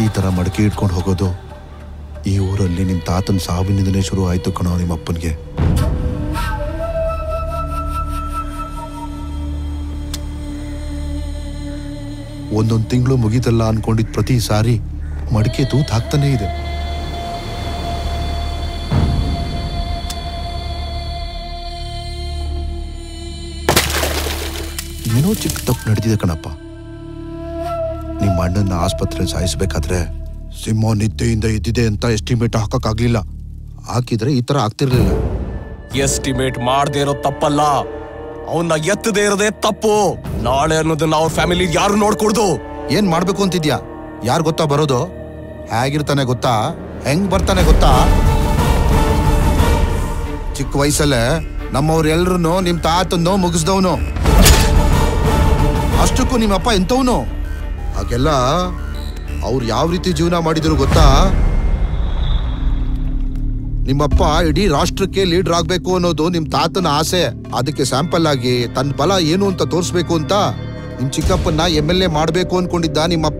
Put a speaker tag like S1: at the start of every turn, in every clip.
S1: ಈ ತರ ಮಡಕೆ ಇಟ್ಕೊಂಡು ಹೋಗೋದು ಈ ಊರಲ್ಲಿ ನಿಮ್ ತಾತನ ಸಾವಿನಿಂದನೇ ಶುರು ಆಯ್ತು ಕಣೋ ನಿಮ್ಮ ಅಪ್ಪನಿಗೆ ಒಂದೊಂದು ತಿಂಗಳು ಮುಗೀತಲ್ಲ ಅನ್ಕೊಂಡಿದ್ ಪ್ರತಿ ಸಾರಿ ಮಡಿಕೆ ತೂತ್ ಹಾಕ್ತಾನೆ ಇದೆ ಏನೋ ಚಿಕ್ಕ ತಪ್ಪು ನಡೆದಿದೆ ಕಣಪ್ಪ ನಿಮ್ಮ ಅಣ್ಣನ ಆಸ್ಪತ್ರೆ ಸಾಯಿಸ್ಬೇಕಾದ್ರೆ ಸಿಂಹ ನಿದ್ದೆಯಿಂದ ಇದ್ದಿದೆ ಅಂತ ಎಸ್ಟಿಮೇಟ್ ಹಾಕಕ್ಕಾಗ್ಲಿಲ್ಲ ಹಾಕಿದ್ರೆ ಈ ತರ ಆಗ್ತಿರ್ಲಿಲ್ಲ
S2: ಎಸ್ಟಿಮೇಟ್ ಮಾಡದೇ ಇರೋ ತಪ್ಪಲ್ಲ ಅವನ್ನ ಎತ್ತದೇ ಇರೋದೇ ತಪ್ಪು ನಾಳೆ ಅನ್ನೋದನ್ನ ಅವ್ರ ಫ್ಯಾಮಿಲಿ ಯಾರು ನೋಡ್ಕೊಡ್ದು
S1: ಏನ್ ಮಾಡ್ಬೇಕು ಅಂತಿದ್ಯಾ ಯಾರು ಗೊತ್ತಾ ಬರೋದು ಹೇಗಿರ್ತಾನೆ ಗೊತ್ತಾ ಹೆಂಗ್ ಬರ್ತಾನೆ ಗೊತ್ತಾ ಚಿಕ್ಕ ವಯಸ್ಸಲ್ಲೇ ನಮ್ಮವ್ರು ಎಲ್ರು ನಿಮ್ ತಾತನ್ನೋ ಮುಗಿಸ್ದವನು ಅಷ್ಟಕ್ಕೂ ನಿಮ್ಮಪ್ಪ ಎಂತವನು ಹಾಗೆಲ್ಲ ಅವ್ರು ಯಾವ ರೀತಿ ಜೀವನ ಮಾಡಿದ್ರು ಗೊತ್ತಾ ನಿಮ್ಮಪ್ಪ ಇಡೀ ರಾಷ್ಟ್ರಕ್ಕೆ ಲೀಡರ್ ಆಗ್ಬೇಕು ಅನ್ನೋದು ನಿಮ್ ತಾತನ ಆಸೆ ಅದಕ್ಕೆ ಸ್ಯಾಂಪಲ್ ಆಗಿ ತನ್ನ ಬಲ ಏನು ಅಂತ ತೋರಿಸ್ಬೇಕು ಅಂತ ನಿಮ್ ಚಿಕ್ಕಪ್ಪನ್ನ ಎಮ್ ಎಲ್ ಎ ಮಾಡ್ಬೇಕು ಅನ್ಕೊಂಡಿದ್ದ ನಿಮ್ಮಪ್ಪ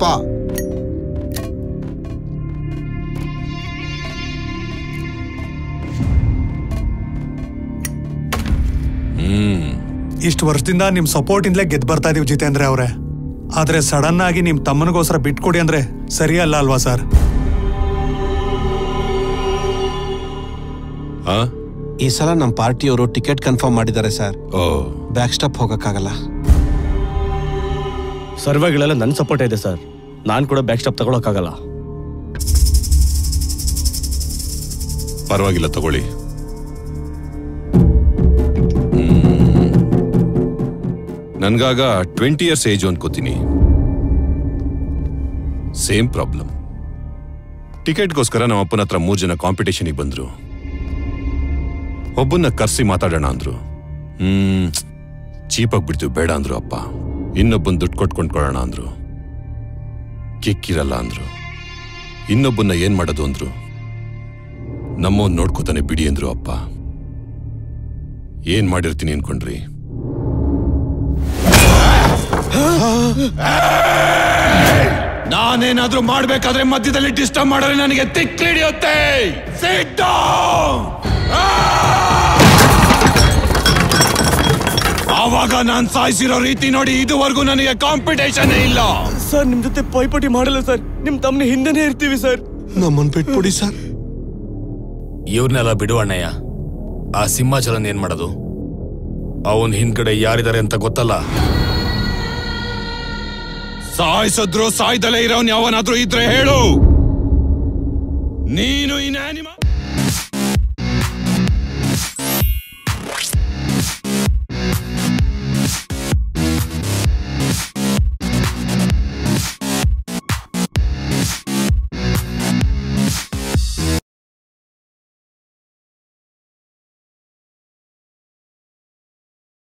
S3: ಇಷ್ಟು ವರ್ಷದಿಂದ ನಿಮ್ ಸಪೋರ್ಟ್ ಇಂದಲೇ ಗೆದ್ದು ಬರ್ತಾ ಇದೀವಿ ಜಿತೇಂದ್ರ ಅವರೇ ಆದ್ರೆ ಸಡನ್ ಆಗಿ ನಿಮ್ ತಮ್ಮನಿಗೋಸ್ಕರ ಬಿಟ್ಕೊಡಿ ಅಂದ್ರೆ ಸರಿಯಲ್ಲ ಅಲ್ವಾ ಸರ್
S4: ಆ
S5: ಈ ಸಲ ನಮ್ಮ ಪಾರ್ಟಿಯವರು ಟಿಕೆಟ್ ಕನ್ಫರ್ಮ್ ಮಾಡಿದ್ದಾರೆ ಸರ್
S4: ಓ
S5: ಬ್ಯಾಕ್ ಸ್ಟಾಪ್ ಹೋಗಕ್ಕಾಗಲ್ಲ
S6: ಸರ್ವೆಗಳೆಲ್ಲ ನನ್ನ ಸಪೋರ್ಟ್ ಇದೆ ಸರ್ ನಾನು ಕೂಡ ಬ್ಯಾಕ್ ಸ್ಟಾಪ್ ತಗೊಳಕ್ಕಾಗಲ್ಲ
S4: ಪರವಾಗಿಲ್ಲ ತಗೊಳ್ಳಿ ನನ್ಗಾಗ ಟ್ವೆಂಟಿ ಇಯರ್ಸ್ ಏಜ್ ಅನ್ಕೋತೀನಿ ಸೇಮ್ ಪ್ರಾಬ್ಲಮ್ ಟಿಕೆಟ್ಗೋಸ್ಕರ ನಮ್ಮ ಅಪ್ಪನ ಹತ್ರ ಮೂರ್ ಜನ ಕಾಂಪಿಟೇಷನ್ಗೆ ಬಂದ್ರು ಒಬ್ಬನ್ನ ಕರ್ಸಿ ಮಾತಾಡೋಣ ಅಂದ್ರು ಹ್ಮ್ ಚೀಪಾಗಿ ಬಿಡ್ತೀವಿ ಬೇಡ ಅಂದ್ರು ಅಪ್ಪ ಇನ್ನೊಬ್ಬನ್ ದುಡ್ಡು ಕೊಟ್ಕೊಂಡ್ಕೊಳ್ಳೋಣ ಅಂದ್ರು ಕಿಕ್ಕಿರಲ್ಲ ಅಂದ್ರು ಇನ್ನೊಬ್ಬನ್ನ ಏನ್ ಮಾಡೋದು ಅಂದ್ರು ನಮ್ಮವ್ನ್ ನೋಡ್ಕೋತಾನೆ ಬಿಡಿ ಅಂದ್ರು ಅಪ್ಪ ಏನ್ ಮಾಡಿರ್ತೀನಿ ಅನ್ಕೊಂಡ್ರಿ ನಾನೇನಾದ್ರೂ ಮಾಡ್ಬೇಕಾದ್ರೆ ಮಧ್ಯದಲ್ಲಿ ಡಿಸ್ಟರ್ಬ್ ಮಾಡಿದ್ರೆ ನನಗೆ ತಿಕ್ಕಿಡಿಯುತ್ತೆ Sit down! ಆವಾಗ ನಾನ್ ಸಾಯಿಸಿರೋ ರೀತಿ ನೋಡಿ ಇದುವರೆಗೂ ನನಗೆ ಕಾಂಪಿಟೇಷನ್ ಇಲ್ಲ
S6: ಸರ್ ನಿಮ್ ಜೊತೆ ಪೈಪೋಟಿ ಮಾಡಲ್ಲ ಸರ್ ನಿಮ್ ತಮ್ಮನ ಹಿಂದೆನೇ ಇರ್ತೀವಿ ಸರ್
S5: ನಮ್ಮನ್ ಬಿಟ್ಬಿಡಿ ಸರ್
S2: ಇವ್ರನ್ನೆಲ್ಲ ಬಿಡು ಅಣ್ಣಯ್ಯ ಆ ಸಿಂಹಾಚಲನ್ ಏನ್ ಮಾಡೋದು ಅವನ್ ಹಿಂದ್ಗಡೆ ಯಾರಿದ್ದಾರೆ ಅಂತ ಗೊತ್ತಲ್ಲ
S4: ಸಾಯಿಸಿದ್ರು ಸಾಯ್ದಲೇ ಇರೋನ್ ಯಾವನಾದ್ರೂ ಇದ್ರೆ ಹೇಳು ನೀನು ಇನ್ಯಾನಿಮ